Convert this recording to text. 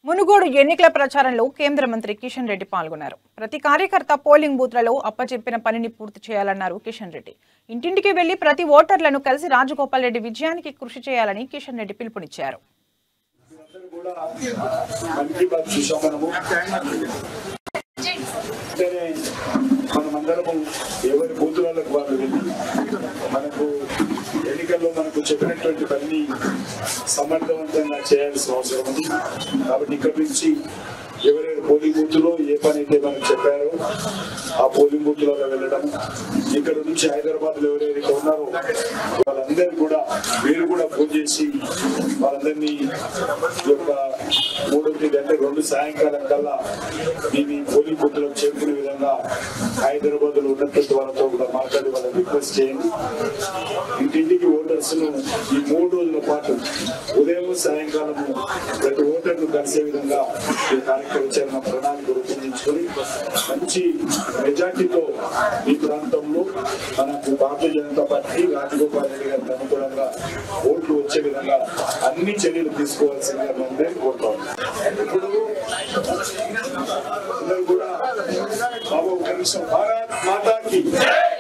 మునుగోడు ఎన్నికల ప్రచారంలో కేంద్ర మంత్రి కిషన్ రెడ్డి పాల్గొన్నారు ప్రతి కార్యకర్త పోలింగ్ బూత్లలో అప్పచెప్పిన పనిని పూర్తి చేయాలన్నారు కిషన్ రెడ్డి ఇంటింటికి వెళ్లి ప్రతి ఓటర్లను కలిసి రాజగోపాల్ రెడ్డి విజయానికి కృషి చేయాలని కిషన్ రెడ్డి పిలుపునిచ్చారు అందరూ కూడా మన్ కీ బాత్ చూసాం మనము అంటేనే మనమందరము ఎవరి బూతులకు వాళ్ళు వెళ్ళి మనకు ఎన్నికల్లో మనకు చెప్పినటువంటి పనిని సమర్థవంతంగా చేయాల్సిన అవసరం ఉంది కాబట్టి ఇక్కడి నుంచి ఎవరెవరు పోలింగ్ బూత్లో ఏ పని అయితే మనకు చెప్పారో ఆ పోలింగ్ బూత్లలో వెళ్ళడం ఇక్కడ నుంచి హైదరాబాద్ లో ఎవరైతే ఉన్నారో వాళ్ళందరూ కూడా మీరు కూడా ఫోన్ చేసి వాళ్ళందరినీ ఈ యొక్క మూడో తేదీ అంటే రెండు సాయంకాలం కల్లా మీ మీ పోలింగ్ బూత్లకు చేరుకునే విధంగా హైదరాబాద్ లో ఉన్నటువంటి వాళ్ళతో కూడా మాట్లాడి వాళ్ళని రిక్వెస్ట్ చేయండి ఇంటింటికి ఓటర్స్ ను ఈ మూడు రోజుల పాటు ఉదయం సాయంకాలం ప్రతి ఓటర్ను కలిసే విధంగా ఈ కార్యక్రమ ప్రణాళిక రూపొందించుకొని మంచి మెజార్టీతో ఈ ప్రాంతంలో మనకు భారతీయ జనతా పార్టీ రాజగోపాల్ రెడ్డి గారికి అనుకూలంగా ఓట్లు వచ్చే విధంగా అన్ని చర్యలు తీసుకోవాల్సిందిగా మేము కోరుతాం ఇప్పుడు అందరూ కూడా బాబు ఒక నిమిషం భారత్ మాతాకి